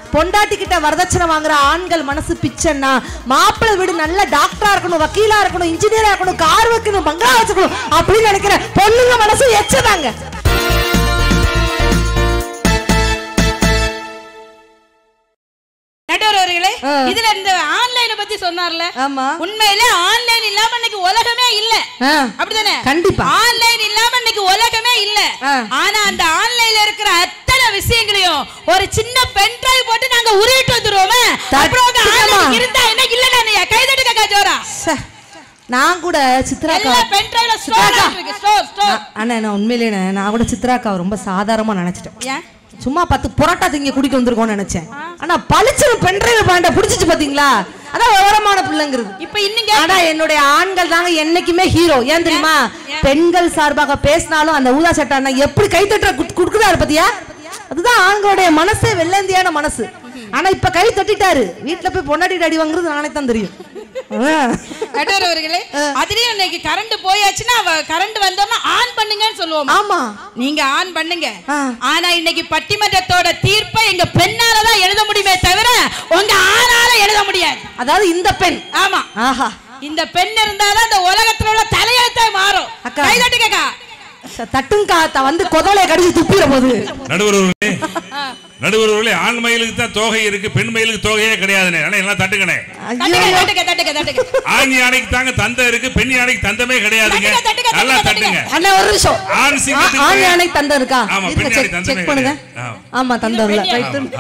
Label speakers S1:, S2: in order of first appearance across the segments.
S1: பொண்டாட்டி கிட்ட வரதட்சணை வாங்குற ஆண்கள் மனசு பிச்சைன்னா மாப்பிள்ளை வீடு நல்ல டாக்டரா இருக்கணும் வக்கீலா இருக்கணும் இன்ஜினியரா இருக்கணும் கார் வைக்கணும் பங்களா வச்சுக்கணும் அப்படின்னு நினைக்கிற பொண்ணுங்க மனசு எச்சதாங்க
S2: நடுவர்களே
S1: ஆ.
S2: இதுல இந்த ஆன்லைனை பத்தி சொன்னார்ல
S1: ஆமா
S2: உண்மையில ஆன்லைன் இல்லாம இன்னைக்கு உலகமே இல்ல
S1: ஆ,
S2: அப்படிதானே
S1: கண்டிப்பா.
S2: ஆன்லைன் இல்லாம இன்னைக்கு உலகமே இல்ல
S1: ஆ.
S2: ஆனா அந்த ஆன்லைன்ல இருக்கிற அத்தனை விஷயங்களையும் ஒரு சின்ன பென் டிரைவ் போட்டு நாங்க உருவிட்டு வந்துருவோமே அப்புறம் உங்க
S1: தட்டுக்கமா.
S2: ஆன்லைன் இருந்தா என்ன இல்ல நான் கைதட்டுக்க காஜோரா
S1: சே, நான் கூட சித்ராக்கா
S2: எல்லா பென் டிரைவ்ல ஸ்டோர்
S1: சித்ராக்கா.
S2: இருக்கு ஸ்டோர் ஸ்டோர்
S1: நான்- அண்ணா நான் உண்மையிலேயே நான் நான் கூட சித்ராக்காவை ரொம்ப சாதாரணமா நினைச்சிட்டேன்
S2: ஏன்
S1: சும்மா பத்து புரோட்டா திங்க குடிக்க வந்திருக்கோம்னு நினைச்சேன் ஆனா பளிச்சுன்னு பென்ட்ரைவ் பாயிண்ட புடிச்சிச்சு பாத்தீங்களா அதான் விவரமான பிள்ளைங்கிறது
S2: இப்ப இன்னுங்க
S1: ஆனா என்னுடைய ஆண்கள் தாங்க என்னைக்குமே ஹீரோ ஏன் தெரியுமா பெண்கள் சார்பாக பேசினாலும் அந்த ஊதா சட்டை அண்ணா எப்படி கைத்தட்ட குடுக்குறாரு பாத்தியா அதுதான் ஆண்களுடைய மனசே வெள்ளந்தியான மனசு ஆனா இப்ப கை தட்டிட்டாரு வீட்டுல போய் பொண்டாட்டி அடி வாங்குறது நானே தான் தெரியும் ஆ.
S2: நடுவர் அவர்களே அதுலயும் இன்னைக்கு கரண்ட் போயாச்சுன்னா கரண்ட் வந்தோம்னா ஆன் பண்ணுங்கன்னு சொல்லுவோம்
S1: ஆமா
S2: நீங்க ஆன் பண்ணுங்க
S1: ஆ.
S2: ஆனா இன்னைக்கு பட்டிமன்றத்தோட தீர்ப்பை எங்க பெண்ணால தான் எழுத முடியுமே தவிர உங்க ஆணால எழுத முடியாது
S1: அதாவது இந்த பெண்
S2: ஆமா
S1: ஆஹா
S2: இந்த பெண் இருந்தாதான் இந்த உலகத்துல உள்ள தலையெழுத்தே மாறும்
S1: அக்கா.
S2: கைதட்டுக்கா
S1: தட்டுங்கா த- வந்து கொதவலைய கடிச்சு துப்பிட போகுது
S3: நடுவர்களே நடுவர்களே ஆண் மயிலுக்கு தான் தொகை இருக்கு பெண் மயிலுக்கு தொகையே கிடையாதுனே ஆனா எல்லாம் தட்டுக்கணே
S2: தட்டுக்க
S1: ஐயோ
S2: தட்டுக்க தட்டுக்க தட்டுக்க
S3: ஆண் யானைக்கு தாங்க தந்தை இருக்கு பெண் யானைக்கு தந்தமே கிடையாதுங்க
S2: தட்டுங்க, தட்டுங்க,
S3: நல்லா
S2: தட்டுங்க,
S3: தட்டுங்க
S1: அண்ணா ஒரு நிமிஷம்
S3: ஆண் சிங்கத்துக்கு
S1: ஆ- ஆண் யானை தந்தம் இருக்கா
S3: ஆமா,
S1: இருங்க,
S3: பெண் யானை
S1: check-
S3: தந்தமே
S1: check பண்ணுங்க
S3: கிடையாது.
S1: ஆமா தந்தம் இல்ல
S2: பெண்
S1: ரைட்டு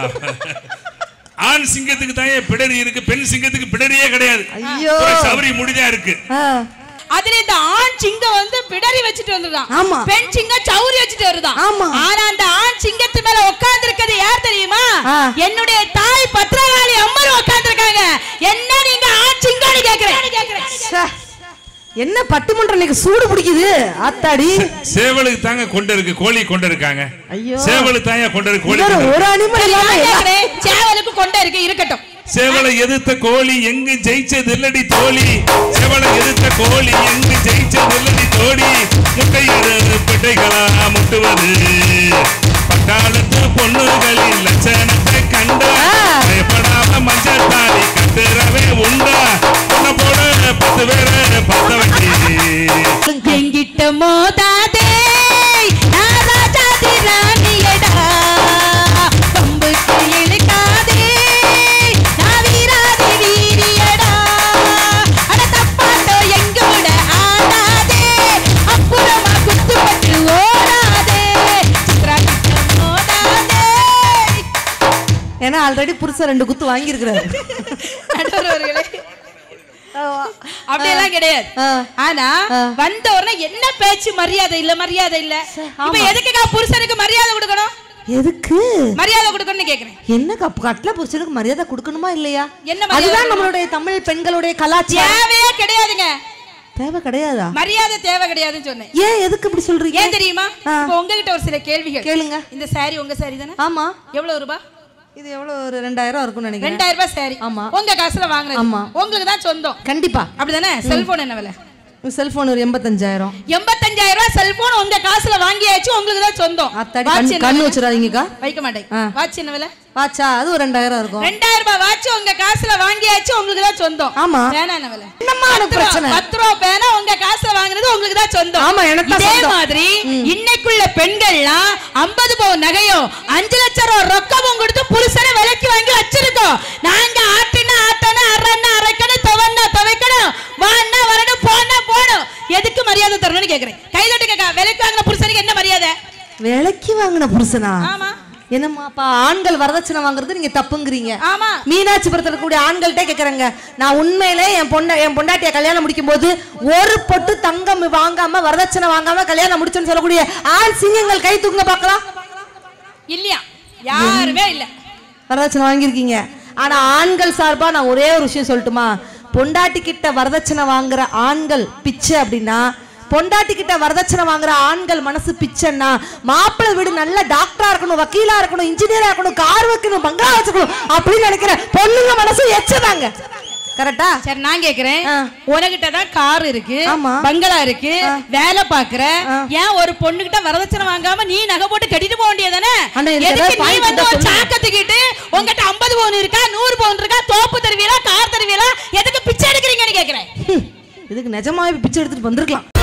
S3: ஆண் சிங்கத்துக்கு தான் பிடரி இருக்கு பெண் சிங்கத்துக்கு பிடரியே கிடையாது
S1: ஐயோ.
S3: ஒரு சவரி முடிதா இருக்கு
S1: ஆ,
S2: அதுல இந்த ஆண் சிங்கம் வந்து பிடரி வச்சுட்டு வந்துதான்
S1: ஆமா.
S2: பெண் சிங்கம் சௌரி வச்சுட்டு வருதான்
S1: ஆமா.
S2: ஆனா அந்த ஆண் சிங்கத்து மேல உட்கார்ந்து இருக்கிறது யார் தெரியுமா
S1: ஆ.
S2: என்னுடைய தாய் பத்திரகாளி அம்மன் உட்கார்ந்து இருக்காங்க என்ன நீங்க ஆண் சிங்கம்னு கேக்குறேன்
S1: ச்சே. என்ன பட்டிமன்றம் இன்னைக்கு சூடு பிடிக்குது ஆத்தாடி
S3: சேவலுக்கு தாங்க கொண்டு இருக்கு கோழி கொண்டு இருக்காங்க
S1: ஐயோ.
S3: சேவலுக்கு தாங்க கொண்டு இருக்கு கோழி
S1: இவரு
S3: கொண்டு
S1: ஒரு அனிமல் இல்லாம
S2: நான்
S1: எல்லா-
S2: கேக்குறேன், சேவலுக்கு கொண்டை இருக்கு இருக்கட்டும்
S3: சேவலை எதிர்த்த கோழி எங்கு ஜெயிச்சது இல்லடி தோழி சேவலை எதிர்த்த கோழி எங்கு ஜெயிச்சது இல்லடி தோழி முட்டையிட பிட்டைகளா முட்டுவது பட்டாளத்து பொண்ணுகளின் லட்சணத்தை கண்டா பயப்படாம மஞ்சள் தாலி கட்டுறவே உண்டா பொண்ண போட பத்து பேரை பார்த்த வண்டி
S2: எங்கிட்ட மோதாதே நான் ராஜாதி ராணியடா கொம்புக்கு இழுக்காதே நான் வீராதி வீரியடா அட தப்பாட்டோ எங்கூட ஆடாதே அப்புறமா குத்துப்பட்டு ஓடாதே சித்ரா கிட்ட மோதாதே
S1: ஏன்னா ஆல்ரெடி புருஷன் ரெண்டு குத்து வாங்கியிருக்கிறாரு
S2: நடுவர்களே அப்படியெல்லாம் கிடையாது
S1: ஆ.
S2: ஆனா
S1: ஆ.
S2: வந்த உடனே என்ன பேச்சு மரியாதை இல்ல மரியாதை இல்ல இப்ப
S1: ஆமா.
S2: எதுக்குக்கா புருஷனுக்கு மரியாதை கொடுக்கணும்
S1: எதுக்கு
S2: மரியாதை கொடுக்கணும்னு கேக்குறேன்
S1: என்ன கப் கட்ல புருஷனுக்கு மரியாதை கொடுக்கணுமா இல்லையா
S2: என்ன மரியாதை
S1: அதுதான்
S2: கொடுக்கணும்?
S1: நம்மளுடைய தமிழ் பெண்களுடைய கலாச்சாரம்
S2: தேவையே கிடையாதுங்க
S1: தேவை கிடையாதா
S2: மரியாதை தேவை கிடையாதுன்னு சொன்னேன்
S1: ஏன் எதுக்கு இப்படி சொல்றீங்க
S2: ஏன் தெரியுமா
S1: ஆ.
S2: இப்ப உங்ககிட்ட ஒரு சில கேள்விகள்
S1: கேளுங்க
S2: இந்த சாரி உங்க சாரி தானே
S1: ஆமா
S2: எவ்வளவு ரூபாய்
S1: இது எவ்வளவு ஒரு ரெண்டாயிரம் இருக்கும்னு நினைக்கிறேன்
S2: ரெண்டாயிரம் ரூபாய் சாரி
S1: ஆமா.
S2: உங்க காசுல வாங்குறது
S1: ஆமா.
S2: உங்களுக்கு தான் சொந்தம்
S1: கண்டிப்பா
S2: அப்படிதானே செல்போன் என்ன விலை
S1: செல்போன் ஒரு எண்பத்தஞ்சாயிரம்
S2: எண்பத்தஞ்சாயிரம் ரூபாய் செல்போன் உங்க காசுல வாங்கியாச்சு உங்களுக்கு தான் சொந்தம்
S1: அத்தாடி
S2: வாட்ச்
S1: கண்
S2: என்ன
S1: கண்ணு
S2: விலை?
S1: வச்சிடாதீங்கக்கா
S2: வைக்க மாட்டேன்
S1: ஆ.
S2: வாட்ச் என்ன விலை
S1: வாச்சா அது ஒரு ரெண்டாயிரம் இருக்கும்
S2: ரெண்டாயிரம் ரூபாய் வாட்ச் உங்க காசுல வாங்கியாச்சு உங்களுக்கு தான் சொந்தம்
S1: ஆமா.
S2: பேனா என்ன விலை
S1: என்னம்மா உனக்கு
S2: பத்து ரூபா-
S1: பிரச்சனை?
S2: பத்து ரூபா பேனா உங்க காசுல வாங்குனது உங்களுக்கு தான் சொந்தம்
S1: ஆமா, எனக்கு தான்
S2: இதே
S1: சொந்தம்.
S2: மாதிரி இன்னைக்குள்ள பெண்கள்லாம் ஐம்பது பவுன் நகையும் அஞ்சு லட்சம் ரூபாய் ரொக்கமும் கொடுத்து புருஷனை விலைக்கு வாங்கி வச்சிருக்கோம் நாங்க ஆட்டினா ஆட்டணும் அரைன்னா அரைக்கணும் துவன்னா துவைக்கணும் வான்னா வரணும் போனா போகணும் எதுக்கு மரியாதை தரணும்னு கேக்குறேன் கைதட்டு கேக்கா விலைக்கு வாங்கின புருஷனுக்கு என்ன மரியாதை
S1: விலைக்கு வாங்கின புருஷனா
S2: ஆமா
S1: என்னம்மாப்பா ஆண்கள் வரதட்சணை வாங்குறது நீங்க தப்புங்கிறீங்க
S2: ஆமா
S1: மீனாட்சிபுரத்தில் இருக்கக்கூடிய ஆண்கள்கிட்ட கேக்குறேங்க நான் உண்மையிலே என் பொண்ணை என் பொண்டாட்டிய கல்யாணம் முடிக்கும் போது ஒரு பொட்டு தங்கம் வாங்காம வரதட்சணை வாங்காம கல்யாணம் முடிச்சேன்னு சொல்லக்கூடிய ஆண் சிங்கங்கள் கை தூக்குங்க பார்க்கலாம்
S2: இல்லையா யாருமே இல்ல
S1: வரதட்சணை வாங்கியிருக்கீங்க ஆனா ஆண்கள் சார்பா நான் ஒரே ஒரு விஷயம் சொல்லட்டுமா பொண்டாட்டி கிட்ட வரதட்சணை வாங்குற ஆண்கள் பிச்சை அப்படின்னா பொண்டாட்டி கிட்ட வரதட்சணை வாங்குற ஆண்கள் மனசு பிச்சைன்னா மாப்பிள்ளை வீடு நல்ல டாக்டரா இருக்கணும் வக்கீலா இருக்கணும் இன்ஜினியரா இருக்கணும் கார் வைக்கணும் பங்களா வச்சுக்கணும் அப்படின்னு நினைக்கிற பொண்ணுங்க மனசு எச்சதாங்க கரெக்டா
S2: சரி நான் கேக்குறேன்
S1: ஆ.
S2: உனகிட்ட தான் கார் இருக்கு
S1: ஆமா.
S2: பங்களா இருக்கு வேலை பாக்குற ஏன் ஒரு பொண்ணுகிட்ட வரதட்சணை வாங்காம நீ நகை போட்டு கட்டிட்டு போக வேண்டியதானே
S1: அண்ணா, எனக்கு
S2: எதுக்கு
S1: ஏதாவது
S2: நீ
S1: point
S2: வந்து
S1: இருந்தா
S2: ஒரு
S1: சொல்லுங்க.
S2: சாக்கத்துக்கிட்டு உங்ககிட்ட 50 பவுன் இருக்கா நூறு பவுன் இருக்கா தோப்பு தருவீங்களா கார் தருவீங்களா எதுக்கு பிச்சை எடுக்கிறீங்கன்னு கேக்குறேன்
S1: இதுக்கு நிஜமாவே பிச்சை எடுத்துட்டு வந்திருக்கலாம்